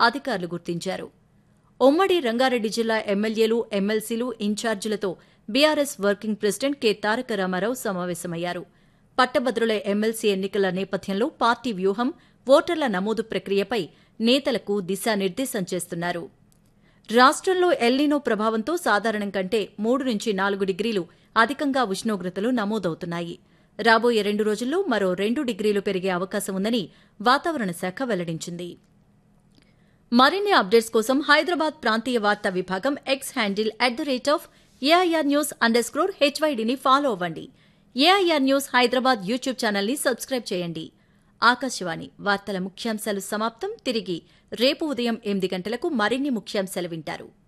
అధికారులు గుర్తించారు ఉమ్మడి రంగారెడ్డి జిల్లా ఎమ్మెల్యేలు ఎమ్మెల్సీలు ఇన్ఛార్జీలతో BRS working president K Taraka Rama Rao సమావేశమయ్యారు పట్టభద్రుల ఎమ్మెల్సీ ఎన్నికల నేపథ్యంలో పార్టీ వ్యూహం ఓటర్ల నమోదు ప్రక్రియపై నేతలకు దిశానిర్దేశం చేస్తున్నారు రాష్ట్రంలో ఎల్నినో ప్రభావంతో సాధారణం కంటే మూడు నుంచి నాలుగు డిగ్రీలు అధికంగా ఉష్ణోగ్రతలు నమోదవుతున్నాయి రాబోయే రెండు రోజుల్లో మరో రెండు డిగ్రీలు పెరిగే అవకాశం ఉందని వాతావరణ శాఖ వెల్లడించింది మరిన్ని అప్డేట్స్ కోసం హైదరాబాద్ ప్రాంతీయ వార్తా విభాగం X handle at the rate of AIR news underscore హెచ్వైడిని ఫాలో అవ్వండి ఏఐఆర్ న్యూస్ హైదరాబాద్ యూట్యూబ్ ఛానల్ని సబ్స్క్రైబ్ చేయండి ఆకాశవాణి వార్తల ముఖ్యాంశాలు సమాప్తం తిరిగి రేపు ఉదయం ఎనిమిది గంటలకు మరిన్ని ముఖ్యాంశాలు వింటారు